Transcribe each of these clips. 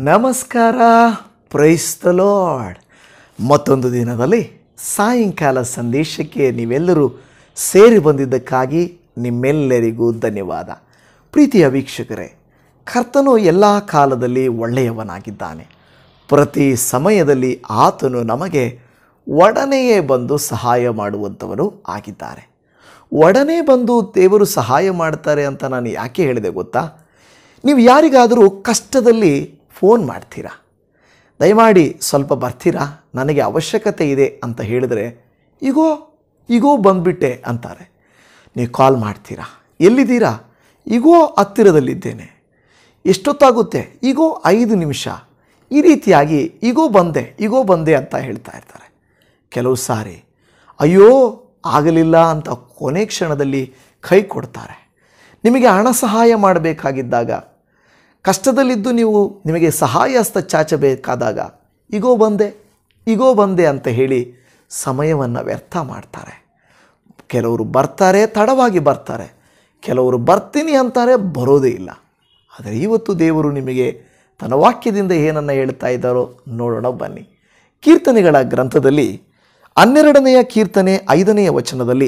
ನಮಸ್ಕಾರ price the lord ಮತ್ತೊಂದು ದಿನದಲ್ಲಿ ಸಾಯಂಕಾಲ ಸಂದೇಶಕ್ಕೆ ನೀವೆಲ್ಲರೂ ಸೇರಿ ಬಂದಿದ್ದಕ್ಕಾಗಿ ನಿಮ್ಮೆಲ್ಲರಿಗೂ ಧನ್ಯವಾದ ಪ್ರೀತಿಯ ವೀಕ್ಷಕರೇ ಕರ್ತನು ಎಲ್ಲ ಕಾಲದಲ್ಲಿ ಒಳ್ಳೆಯವನಾಗಿದ್ದಾನೆ ಪ್ರತಿ ಸಮಯದಲ್ಲಿ ಆತನು ನಮಗೆ ಒಡನೆಯೇ ಬಂದು ಸಹಾಯ ಮಾಡುವಂಥವನು ಆಗಿದ್ದಾರೆ ಒಡನೆ ಬಂದು ದೇವರು ಸಹಾಯ ಮಾಡ್ತಾರೆ ಅಂತ ನಾನು ಯಾಕೆ ಹೇಳಿದೆ ಗೊತ್ತಾ ನೀವು ಯಾರಿಗಾದರೂ ಕಷ್ಟದಲ್ಲಿ ಫೋನ್ ಮಾಡ್ತೀರಾ ದಯಮಾಡಿ ಸ್ವಲ್ಪ ಬರ್ತೀರಾ ನನಗೆ ಅವಶ್ಯಕತೆ ಇದೆ ಅಂತ ಹೇಳಿದರೆ ಈಗೋ ಈಗೋ ಬಂದುಬಿಟ್ಟೆ ಅಂತಾರೆ ನೀವು ಕಾಲ್ ಮಾಡ್ತೀರಾ ಎಲ್ಲಿದ್ದೀರಾ ಈಗೋ ಹತ್ತಿರದಲ್ಲಿದ್ದೇನೆ ಎಷ್ಟೊತ್ತಾಗುತ್ತೆ ಈಗೋ ಐದು ನಿಮಿಷ ಈ ರೀತಿಯಾಗಿ ಈಗೋ ಬಂದೆ ಈಗೋ ಬಂದೆ ಅಂತ ಹೇಳ್ತಾ ಇರ್ತಾರೆ ಕೆಲವು ಸಾರಿ ಅಯ್ಯೋ ಆಗಲಿಲ್ಲ ಅಂತ ಕೊನೆ ಕ್ಷಣದಲ್ಲಿ ಕೈ ಕೊಡ್ತಾರೆ ನಿಮಗೆ ಹಣ ಸಹಾಯ ಮಾಡಬೇಕಾಗಿದ್ದಾಗ ಕಷ್ಟದಲ್ಲಿದ್ದು ನೀವು ನಿಮಗೆ ಸಹಾಯ ಹಸ್ತ ಚಾಚಬೇಕಾದಾಗ ಈಗೋ ಬಂದೆ ಈಗೋ ಬಂದೆ ಅಂತ ಹೇಳಿ ಸಮಯವನ್ನು ವ್ಯರ್ಥ ಮಾಡ್ತಾರೆ ಕೆಲವರು ಬರ್ತಾರೆ ತಡವಾಗಿ ಬರ್ತಾರೆ ಕೆಲವರು ಬರ್ತೀನಿ ಅಂತಾರೆ ಬರೋದೇ ಇಲ್ಲ ಆದರೆ ಇವತ್ತು ದೇವರು ನಿಮಗೆ ತನ್ನ ವಾಕ್ಯದಿಂದ ಏನನ್ನು ಹೇಳ್ತಾ ಇದ್ದಾರೋ ನೋಡೋಣ ಬನ್ನಿ ಕೀರ್ತನೆಗಳ ಗ್ರಂಥದಲ್ಲಿ ಹನ್ನೆರಡನೆಯ ಕೀರ್ತನೆ ಐದನೆಯ ವಚನದಲ್ಲಿ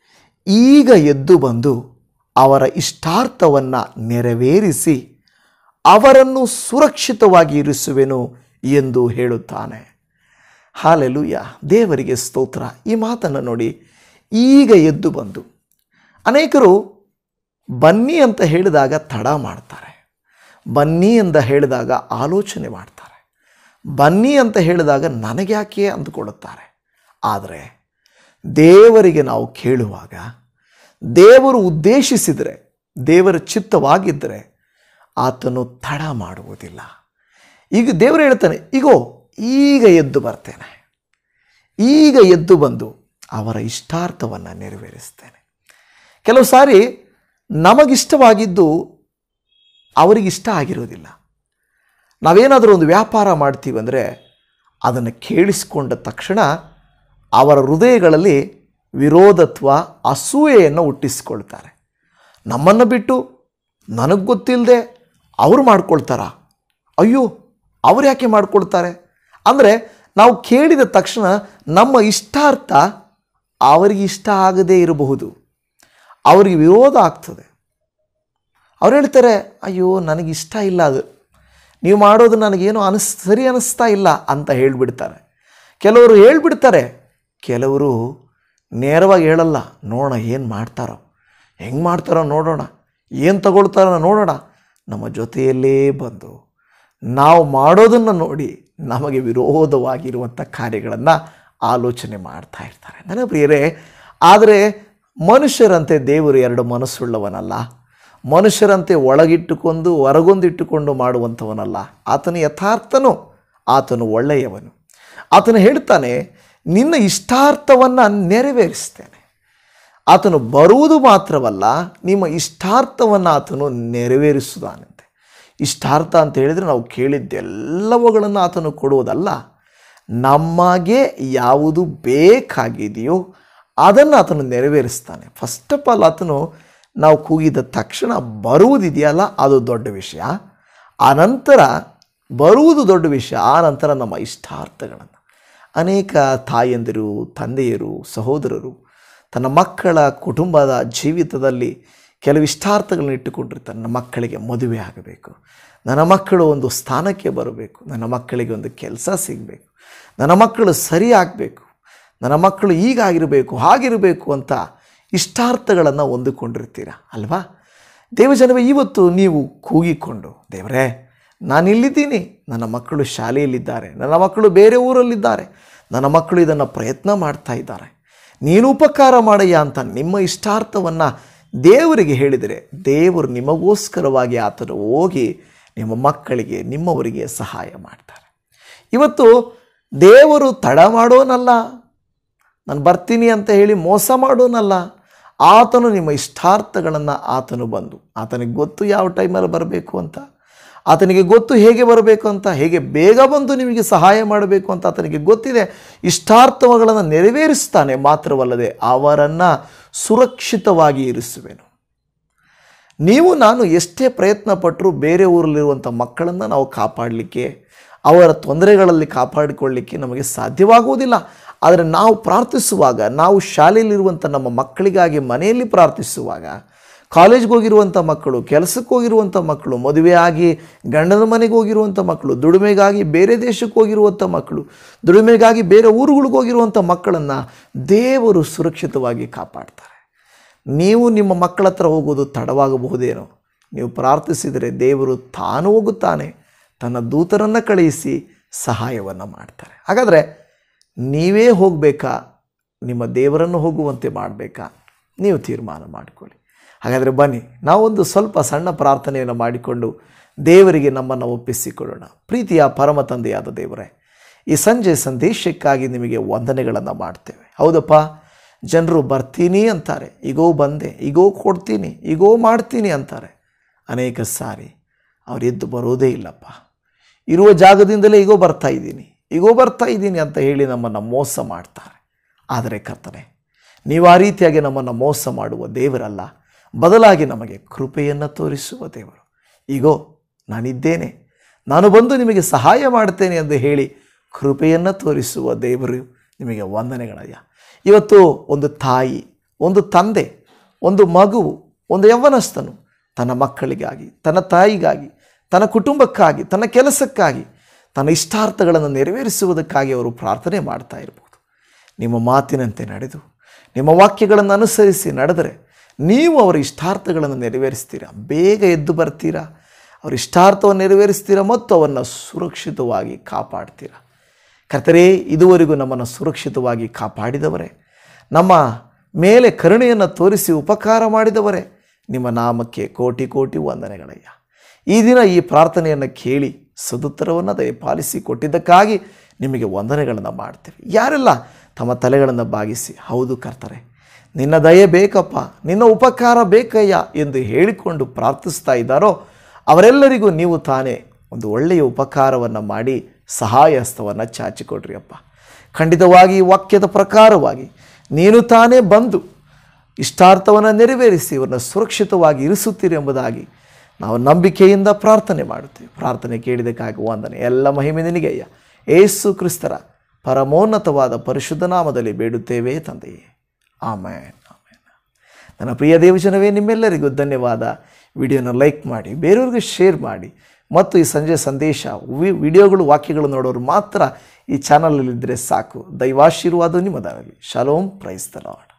ಈಗ ಎದ್ದು ಬಂದು ಅವರ ಇಷ್ಟಾರ್ಥವನ್ನು ನೆರವೇರಿಸಿ ಅವರನ್ನು ಸುರಕ್ಷಿತವಾಗಿ ಇರಿಸುವೆನು ಎಂದು ಹೇಳುತ್ತಾನೆ ಹಾಲೆಲೂಯ ದೇವರಿಗೆ ಸ್ತೋತ್ರ ಈ ಮಾತನ್ನು ನೋಡಿ ಈಗ ಎದ್ದು ಬಂದು ಅನೇಕರು ಬನ್ನಿ ಅಂತ ಹೇಳಿದಾಗ ತಡ ಮಾಡ್ತಾರೆ ಬನ್ನಿ ಅಂತ ಹೇಳಿದಾಗ ಆಲೋಚನೆ ಮಾಡ್ತಾರೆ ಬನ್ನಿ ಅಂತ ಹೇಳಿದಾಗ ನನಗ್ಯಾಕೆ ಅಂದುಕೊಳ್ಳುತ್ತಾರೆ ಆದರೆ ದೇವರಿಗೆ ನಾವು ಕೇಳುವಾಗ ದೇವರು ಉದ್ದೇಶಿಸಿದರೆ ದೇವರ ಚಿತ್ತವಾಗಿದ್ದರೆ ಆತನು ತಡ ಮಾಡುವುದಿಲ್ಲ ಈಗ ದೇವರು ಹೇಳ್ತಾನೆ ಈಗೋ ಈಗ ಎದ್ದು ಬರ್ತೇನೆ ಈಗ ಎದ್ದು ಬಂದು ಅವರ ಇಷ್ಟಾರ್ಥವನ್ನು ನೆರವೇರಿಸ್ತೇನೆ ಕೆಲವು ಸಾರಿ ನಮಗಿಷ್ಟವಾಗಿದ್ದು ಅವರಿಗಿಷ್ಟ ಆಗಿರೋದಿಲ್ಲ ನಾವೇನಾದರೂ ಒಂದು ವ್ಯಾಪಾರ ಮಾಡ್ತೀವಿ ಅಂದರೆ ಅದನ್ನು ಕೇಳಿಸಿಕೊಂಡ ತಕ್ಷಣ ಅವರ ಹೃದಯಗಳಲ್ಲಿ ವಿರೋಧತ್ವ ಅಸೂಯೆಯನ್ನು ಹುಟ್ಟಿಸ್ಕೊಳ್ತಾರೆ ನಮ್ಮನ್ನು ಬಿಟ್ಟು ನನಗೆ ಗೊತ್ತಿಲ್ಲದೆ ಅವರು ಮಾಡ್ಕೊಳ್ತಾರಾ ಅಯ್ಯೋ ಅವ್ರು ಯಾಕೆ ಮಾಡ್ಕೊಳ್ತಾರೆ ಅಂದರೆ ನಾವು ಕೇಳಿದ ತಕ್ಷಣ ನಮ್ಮ ಇಷ್ಟಾರ್ಥ ಅವರಿಗೆ ಇಷ್ಟ ಆಗದೇ ಇರಬಹುದು ಅವರಿಗೆ ವಿರೋಧ ಆಗ್ತದೆ ಅವ್ರು ಹೇಳ್ತಾರೆ ಅಯ್ಯೋ ನನಗಿಷ್ಟ ಇಲ್ಲ ಅದು ನೀವು ಮಾಡೋದು ನನಗೇನು ಅನಿಸ್ ಸರಿ ಅನ್ನಿಸ್ತಾ ಇಲ್ಲ ಅಂತ ಹೇಳಿಬಿಡ್ತಾರೆ ಕೆಲವರು ಹೇಳ್ಬಿಡ್ತಾರೆ ಕೆಲವರು ನೇರವಾಗಿ ಹೇಳಲ್ಲ ನೋಡೋಣ ಏನು ಮಾಡ್ತಾರೋ ಹೆಂಗೆ ಮಾಡ್ತಾರೋ ನೋಡೋಣ ಏನು ತಗೊಳ್ತಾರೋ ನೋಡೋಣ ನಮ್ಮ ಜೊತೆಯಲ್ಲೇ ಬಂದು ನಾವು ಮಾಡೋದನ್ನು ನೋಡಿ ನಮಗೆ ವಿರೋಧವಾಗಿರುವಂಥ ಕಾರ್ಯಗಳನ್ನು ಆಲೋಚನೆ ಮಾಡ್ತಾ ಇರ್ತಾರೆ ನನ್ನ ಪ್ರಿಯರೇ ಆದರೆ ಮನುಷ್ಯರಂತೆ ದೇವರು ಎರಡು ಮನಸ್ಸುಳ್ಳವನಲ್ಲ ಮನುಷ್ಯರಂತೆ ಒಳಗಿಟ್ಟುಕೊಂಡು ಹೊರಗೊಂದಿಟ್ಟುಕೊಂಡು ಮಾಡುವಂಥವನಲ್ಲ ಆತನು ಯಥಾರ್ಥನು ಆತನು ಒಳ್ಳೆಯವನು ಆತನು ಹೇಳ್ತಾನೆ ನಿನ್ನ ಇಷ್ಟಾರ್ಥವನ್ನು ನೆರವೇರಿಸ್ತೇನೆ ಆತನು ಬರುವುದು ಮಾತ್ರವಲ್ಲ ನಿಮ್ಮ ಇಷ್ಟಾರ್ಥವನ್ನು ಆತನು ನೆರವೇರಿಸುತ್ತಾನಂತೆ ಇಷ್ಟಾರ್ಥ ಅಂತ ಹೇಳಿದರೆ ನಾವು ಕೇಳಿದ್ದೆಲ್ಲವುಗಳನ್ನು ಆತನು ಕೊಡುವುದಲ್ಲ ನಮಗೆ ಯಾವುದು ಬೇಕಾಗಿದೆಯೋ ಅದನ್ನು ಆತನು ನೆರವೇರಿಸ್ತಾನೆ ಫಸ್ಟ್ ಆಫ್ ಆಲ್ ಆತನು ನಾವು ಕೂಗಿದ ತಕ್ಷಣ ಬರುವುದಿದೆಯಲ್ಲ ಅದು ದೊಡ್ಡ ವಿಷಯ ಆನಂತರ ಬರುವುದು ದೊಡ್ಡ ವಿಷಯ ಆ ನಂತರ ನಮ್ಮ ಇಷ್ಟಾರ್ಥಗಳನ್ನು ಅನೇಕ ತಾಯಂದಿರು ತಂದೆಯರು ಸಹೋದರರು ತನ್ನ ಮಕ್ಕಳ ಕುಟುಂಬದ ಜೀವಿತದಲ್ಲಿ ಕೆಲವು ಇಷ್ಟಾರ್ಥಗಳನ್ನ ಇಟ್ಟುಕೊಂಡಿರ್ತಾರೆ ನನ್ನ ಮಕ್ಕಳಿಗೆ ಮದುವೆ ಆಗಬೇಕು ನನ್ನ ಮಕ್ಕಳು ಒಂದು ಸ್ಥಾನಕ್ಕೆ ಬರಬೇಕು ನನ್ನ ಮಕ್ಕಳಿಗೆ ಒಂದು ಕೆಲಸ ಸಿಗಬೇಕು ನನ್ನ ಮಕ್ಕಳು ಸರಿ ಆಗಬೇಕು ನನ್ನ ಮಕ್ಕಳು ಹೀಗಾಗಿರಬೇಕು ಹಾಗಿರಬೇಕು ಅಂತ ಇಷ್ಟಾರ್ಥಗಳನ್ನು ಹೊಂದಿಕೊಂಡಿರ್ತೀರ ಅಲ್ವಾ ದೇವಜನವೇ ಇವತ್ತು ನೀವು ಕೂಗಿಕೊಂಡು ದೇವರೇ ನಾನಿಲ್ಲಿದ್ದೀನಿ ನನ್ನ ಮಕ್ಕಳು ಶಾಲೆಯಲ್ಲಿದ್ದಾರೆ ನನ್ನ ಮಕ್ಕಳು ಬೇರೆ ಊರಲ್ಲಿದ್ದಾರೆ ನನ್ನ ಮಕ್ಕಳು ಇದನ್ನು ಪ್ರಯತ್ನ ಮಾಡ್ತಾ ಇದ್ದಾರೆ ನೀನು ಉಪಕಾರ ಮಾಡಯ್ಯ ಅಂತ ನಿಮ್ಮ ಇಷ್ಟಾರ್ಥವನ್ನು ದೇವರಿಗೆ ಹೇಳಿದರೆ ದೇವರು ನಿಮಗೋಸ್ಕರವಾಗಿ ಆತನು ಹೋಗಿ ನಿಮ್ಮ ಮಕ್ಕಳಿಗೆ ನಿಮ್ಮವರಿಗೆ ಸಹಾಯ ಮಾಡ್ತಾರೆ ಇವತ್ತು ದೇವರು ತಡ ಮಾಡೋನಲ್ಲ ನಾನು ಬರ್ತೀನಿ ಅಂತ ಹೇಳಿ ಮೋಸ ಮಾಡೋನಲ್ಲ ಆತನು ನಿಮ್ಮ ಇಷ್ಟಾರ್ಥಗಳನ್ನು ಆತನು ಬಂದು ಆತನಿಗೆ ಗೊತ್ತು ಯಾವ ಟೈಮಲ್ಲಿ ಬರಬೇಕು ಅಂತ ಆತನಿಗೆ ಗೊತ್ತು ಹೇಗೆ ಬರಬೇಕು ಅಂತ ಹೇಗೆ ಬೇಗ ಬಂದು ನಿಮಗೆ ಸಹಾಯ ಮಾಡಬೇಕು ಅಂತ ಆತನಿಗೆ ಗೊತ್ತಿದೆ ಇಷ್ಟಾರ್ಥಗಳನ್ನು ನೆರವೇರಿಸ್ತಾನೆ ಮಾತ್ರವಲ್ಲದೆ ಅವರನ್ನು ಸುರಕ್ಷಿತವಾಗಿ ಇರಿಸುವೆನು ನೀವು ನಾನು ಎಷ್ಟೇ ಪ್ರಯತ್ನ ಪಟ್ಟರೂ ಬೇರೆ ಊರಲ್ಲಿರುವಂಥ ಮಕ್ಕಳನ್ನು ನಾವು ಕಾಪಾಡಲಿಕ್ಕೆ ಅವರ ತೊಂದರೆಗಳಲ್ಲಿ ಕಾಪಾಡಿಕೊಳ್ಳಿಕ್ಕೆ ನಮಗೆ ಸಾಧ್ಯವಾಗುವುದಿಲ್ಲ ಆದರೆ ನಾವು ಪ್ರಾರ್ಥಿಸುವಾಗ ನಾವು ಶಾಲೆಯಲ್ಲಿರುವಂಥ ನಮ್ಮ ಮಕ್ಕಳಿಗಾಗಿ ಮನೆಯಲ್ಲಿ ಪ್ರಾರ್ಥಿಸುವಾಗ ಕಾಲೇಜ್ಗೆ ಹೋಗಿರುವಂಥ ಮಕ್ಕಳು ಕೆಲಸಕ್ಕೆ ಹೋಗಿರುವಂಥ ಮಕ್ಕಳು ಮದುವೆಯಾಗಿ ಗಂಡನ ಮನೆಗೆ ಹೋಗಿರುವಂಥ ಮಕ್ಕಳು ದುಡಿಮೆಗಾಗಿ ಬೇರೆ ದೇಶಕ್ಕೆ ಹೋಗಿರುವಂಥ ಮಕ್ಕಳು ದುಡಿಮೆಗಾಗಿ ಬೇರೆ ಊರುಗಳಿಗೆ ಹೋಗಿರುವಂಥ ಮಕ್ಕಳನ್ನು ದೇವರು ಸುರಕ್ಷಿತವಾಗಿ ಕಾಪಾಡ್ತಾರೆ ನೀವು ನಿಮ್ಮ ಮಕ್ಕಳ ಹತ್ರ ಹೋಗೋದು ತಡವಾಗಬಹುದೇನೋ ನೀವು ಪ್ರಾರ್ಥಿಸಿದರೆ ದೇವರು ತಾನು ಹೋಗುತ್ತಾನೆ ತನ್ನ ದೂತರನ್ನು ಕಳುಹಿಸಿ ಸಹಾಯವನ್ನು ಮಾಡ್ತಾರೆ ಹಾಗಾದರೆ ನೀವೇ ಹೋಗಬೇಕಾ ನಿಮ್ಮ ದೇವರನ್ನು ಹೋಗುವಂತೆ ಮಾಡಬೇಕಾ ನೀವು ತೀರ್ಮಾನ ಮಾಡಿಕೊಳ್ಳಿ ಹಾಗಾದರೆ ಬನ್ನಿ ನಾವೊಂದು ಸ್ವಲ್ಪ ಸಣ್ಣ ಪ್ರಾರ್ಥನೆಯನ್ನು ಮಾಡಿಕೊಂಡು ದೇವರಿಗೆ ನಮ್ಮನ್ನು ಒಪ್ಪಿಸಿಕೊಳ್ಳೋಣ ಪ್ರೀತಿಯ ಪರಮ ತಂದೆಯಾದ ದೇವರೇ ಈ ಸಂಜೆ ಸಂದೇಶಕ್ಕಾಗಿ ನಿಮಗೆ ವಂದನೆಗಳನ್ನು ಮಾಡ್ತೇವೆ ಹೌದಪ್ಪ ಜನರು ಬರ್ತೀನಿ ಅಂತಾರೆ ಈಗೋ ಬಂದೆ ಈಗೋ ಕೊಡ್ತೀನಿ ಈಗೋ ಮಾಡ್ತೀನಿ ಅಂತಾರೆ ಅನೇಕ ಸಾರಿ ಅವ್ರು ಎದ್ದು ಬರೋದೇ ಇಲ್ಲಪ್ಪ ಇರುವ ಜಾಗದಿಂದಲೇ ಈಗೋ ಬರ್ತಾ ಇದ್ದೀನಿ ಈಗೋ ಬರ್ತಾ ಇದ್ದೀನಿ ಅಂತ ಹೇಳಿ ನಮ್ಮನ್ನು ಮೋಸ ಮಾಡ್ತಾರೆ ಆದರೆ ಕರ್ತನೆ ನೀವು ಆ ರೀತಿಯಾಗಿ ನಮ್ಮನ್ನು ಮೋಸ ಮಾಡುವ ದೇವರಲ್ಲ ಬದಲಾಗಿ ನಮಗೆ ಕೃಪೆಯನ್ನು ತೋರಿಸುವ ದೇವರು ಈಗೋ ನಾನಿದ್ದೇನೆ ನಾನು ಬಂದು ನಿಮಗೆ ಸಹಾಯ ಮಾಡ್ತೇನೆ ಎಂದು ಹೇಳಿ ಕೃಪೆಯನ್ನು ತೋರಿಸುವ ದೇವರು ನಿಮಗೆ ವಂದನೆಗಳಯ್ಯ ಇವತ್ತು ಒಂದು ತಾಯಿ ಒಂದು ತಂದೆ ಒಂದು ಮಗುವು ಒಂದು ಯೌವನಸ್ಥನು ತನ್ನ ಮಕ್ಕಳಿಗಾಗಿ ತನ್ನ ತಾಯಿಗಾಗಿ ತನ್ನ ಕುಟುಂಬಕ್ಕಾಗಿ ತನ್ನ ಕೆಲಸಕ್ಕಾಗಿ ತನ್ನ ಇಷ್ಟಾರ್ಥಗಳನ್ನು ನೆರವೇರಿಸುವುದಕ್ಕಾಗಿ ಅವರು ಪ್ರಾರ್ಥನೆ ಮಾಡ್ತಾ ಇರ್ಬೋದು ನಿಮ್ಮ ಮಾತಿನಂತೆ ನಡೆದು ನಿಮ್ಮ ವಾಕ್ಯಗಳನ್ನು ಅನುಸರಿಸಿ ನಡೆದರೆ ನೀವು ಅವರ ಇಷ್ಟಾರ್ಥಗಳನ್ನು ನೆರವೇರಿಸ್ತೀರಾ ಬೇಗ ಎದ್ದು ಬರ್ತೀರಾ ಅವರ ಇಷ್ಟಾರ್ಥವನ್ನು ನೆರವೇರಿಸ್ತೀರಾ ಮತ್ತು ಅವನ್ನು ಸುರಕ್ಷಿತವಾಗಿ ಕಾಪಾಡ್ತೀರಾ ಕರ್ತರೇ ಇದುವರೆಗೂ ನಮ್ಮನ್ನು ಸುರಕ್ಷಿತವಾಗಿ ಕಾಪಾಡಿದವರೇ ನಮ್ಮ ಮೇಲೆ ಕರುಣೆಯನ್ನು ತೋರಿಸಿ ಉಪಕಾರ ಮಾಡಿದವರೇ ನಿಮ್ಮ ನಾಮಕ್ಕೆ ಕೋಟಿ ಕೋಟಿ ವಂದನೆಗಳಯ್ಯ ಈ ದಿನ ಈ ಪ್ರಾರ್ಥನೆಯನ್ನು ಕೇಳಿ ಸದುತ್ತರವನ್ನು ದಯಪಾಲಿಸಿ ಕೊಟ್ಟಿದ್ದಕ್ಕಾಗಿ ನಿಮಗೆ ವಂದನೆಗಳನ್ನು ಮಾಡ್ತೇವೆ ಯಾರೆಲ್ಲ ತಮ್ಮ ತಲೆಗಳನ್ನು ಬಾಗಿಸಿ ಹೌದು ಕರ್ತರೆ ನಿನ್ನ ದಯೆ ಬೇಕಪ್ಪ ನಿನ್ನ ಉಪಕಾರ ಬೇಕಯ್ಯ ಎಂದು ಹೇಳಿಕೊಂಡು ಪ್ರಾರ್ಥಿಸ್ತಾ ಇದ್ದಾರೋ ಅವರೆಲ್ಲರಿಗೂ ನೀವು ತಾನೇ ಒಂದು ಒಳ್ಳೆಯ ಉಪಕಾರವನ್ನು ಮಾಡಿ ಸಹಾಯ ಹಸ್ತವನ್ನು ಚಾಚಿಕೊಡ್ರಿ ಅಪ್ಪ ಖಂಡಿತವಾಗಿ ಈ ವಾಕ್ಯದ ಪ್ರಕಾರವಾಗಿ ನೀನು ತಾನೇ ಬಂದು ಇಷ್ಟಾರ್ಥವನ್ನು ನೆರವೇರಿಸಿ ಇವರನ್ನು ಸುರಕ್ಷಿತವಾಗಿ ಇರಿಸುತ್ತೀರಿ ಎಂಬುದಾಗಿ ನಾವು ನಂಬಿಕೆಯಿಂದ ಪ್ರಾರ್ಥನೆ ಮಾಡುತ್ತೇವೆ ಪ್ರಾರ್ಥನೆ ಕೇಳಿದಕ್ಕಾಗಿ ವಂದನೆ ಎಲ್ಲ ಮಹಿಮೆ ನಿನಗೆ ಅಯ್ಯ ಏಸು ಕ್ರಿಸ್ತರ ಪರಮೋನ್ನತವಾದ ಪರಿಶುದ್ಧ ನಾಮದಲ್ಲಿ ಬೇಡುತ್ತೇವೆ ತಂದೆಯೇ ಆಮೇನ್ ಆಮೇನ್ ನನ್ನ ಪ್ರಿಯ ದೇವಜನವೇ ನಿಮ್ಮೆಲ್ಲರಿಗೂ ಧನ್ಯವಾದ ವಿಡಿಯೋನ ಲೈಕ್ ಮಾಡಿ ಬೇರೆಯವ್ರಿಗೆ ಶೇರ್ ಮಾಡಿ ಮತ್ತು ಈ ಸಂಜೆ ಸಂದೇಶ ವಿ ವಿಡಿಯೋಗಳು ವಾಕ್ಯಗಳು ನೋಡೋರು ಮಾತ್ರ ಈ ಚಾನಲಲ್ಲಿದ್ದರೆ ಸಾಕು ದೈವಾಶೀರ್ವಾದ ನಿಮ್ಮದಾಗಲಿ ಶಾಲೋಮ್ ಪ್ರೈಸ್ ದ ಲಾರ್ಡ್